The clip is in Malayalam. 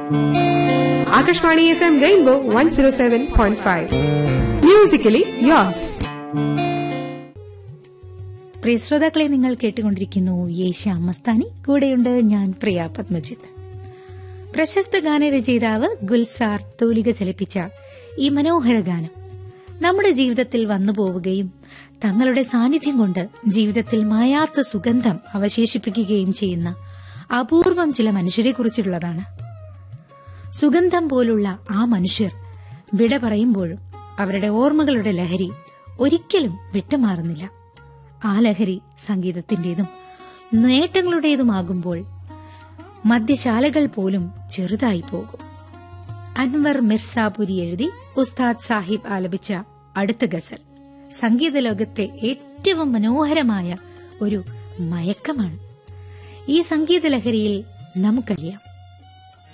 Akashvani FM Rainbow 107.5. Musically yours. പ്രിയ ശ്രോതാക്കളെ നിങ്ങൾ കേട്ടുകൊണ്ടിരിക്കുന്നു യേശ മസ്താനി കൂടെയുണ്ട് ഞാൻ പ്രിയ പത്മജിത്ത് പ്രശസ്ത ഗാനരചയിതാവ് ഗുൽസാർ തൂലിക ചലിപ്പിച്ച ഈ മനോഹര ഗാനം നമ്മുടെ ജീവിതത്തിൽ വന്നു പോവുകയും തങ്ങളുടെ സാന്നിധ്യം കൊണ്ട് ജീവിതത്തിൽ മായാത്ത സുഗന്ധം അവശേഷിപ്പിക്കുകയും ചെയ്യുന്ന അപൂർവം ചില മനുഷ്യരെക്കുറിച്ചുള്ളതാണ് സുഗന്ധം പോലുള്ള ആ മനുഷ്യർ വിട പറയുമ്പോഴും അവരുടെ ഓർമ്മകളുടെ ലഹരി ഒരിക്കലും വിട്ടുമാറുന്നില്ല ആ ലഹരി സംഗീതത്തിന്റേതും നേട്ടങ്ങളുടേതുമാകുമ്പോൾ മദ്യശാലകൾ പോലും ചെറുതായി പോകും അൻവർ മിർസാപുരി എഴുതി ഉസ്താദ് സാഹിബ് ആലപിച്ച അടുത്ത ഗസൽ സംഗീത ലോകത്തെ ഏറ്റവും മനോഹരമായ ഒരു മയക്കമാണ് ഈ സംഗീത ലഹരിയിൽ നമുക്കറിയാം